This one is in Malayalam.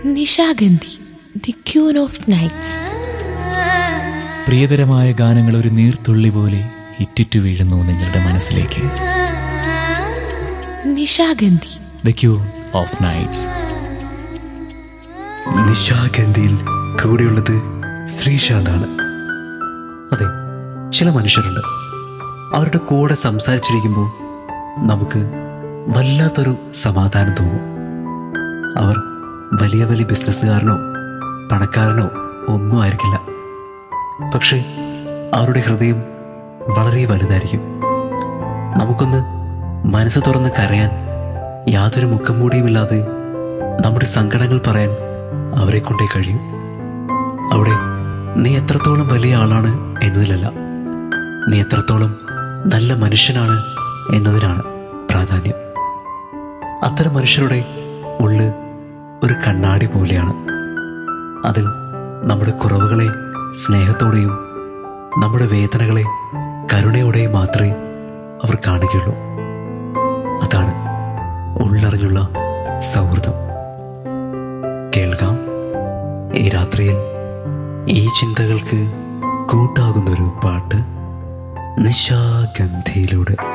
Nishagandhi the queen of nights പ്രിയതരമായ ഗാനങ്ങൾ ഒരു നീർത്തുള്ളി പോലെ ഇറ്റിറ്റു വീഴുന്നു നിങ്ങളുടെ മനസ്സിലേക്ക് Nishagandhi the queen of nights നിശാഗന്ധിയിൽ കൂടെയുള്ളത് ശ്രീശാന്താണ് അതെ ചില മനുഷ്യരുണ്ട് അവരുടെ കൂടെ സംസാരിച്ചിരിക്കുമ്പോൾ നമുക്ക് വല്ലാത്തൊരു സമാധാനം തോന്നും അവർ വലിയ വലിയ ബിസിനസ്സുകാരനോ പണക്കാരനോ ഒന്നും ആയിരിക്കില്ല പക്ഷേ അവരുടെ ഹൃദയം വളരെ വലുതായിരിക്കും നമുക്കൊന്ന് മനസ്സ് തുറന്ന് കരയാൻ യാതൊരു മുഖം മൂടിയുമില്ലാതെ നമ്മുടെ സങ്കടങ്ങൾ പറയാൻ അവരെ കൊണ്ടേ കഴിയും അവിടെ നീ എത്രത്തോളം വലിയ ആളാണ് എന്നതിലല്ല നീ എത്രത്തോളം നല്ല മനുഷ്യനാണ് എന്നതിനാണ് പ്രാധാന്യം അത്തരം മനുഷ്യരുടെ ഉള്ള് ഒരു കണ്ണാടി പോലെയാണ് അതിൽ നമ്മുടെ കുറവുകളെ സ്നേഹത്തോടെയും നമ്മുടെ വേദനകളെ കരുണയോടെയും മാത്രമേ അവർ കാണുകയുള്ളൂ അതാണ് ഉള്ളറിഞ്ഞുള്ള സൗഹൃദം കേൾക്കാം ഈ രാത്രിയിൽ ഈ ചിന്തകൾക്ക് കൂട്ടാകുന്നൊരു പാട്ട് നിശാഗന്ധിയിലൂടെ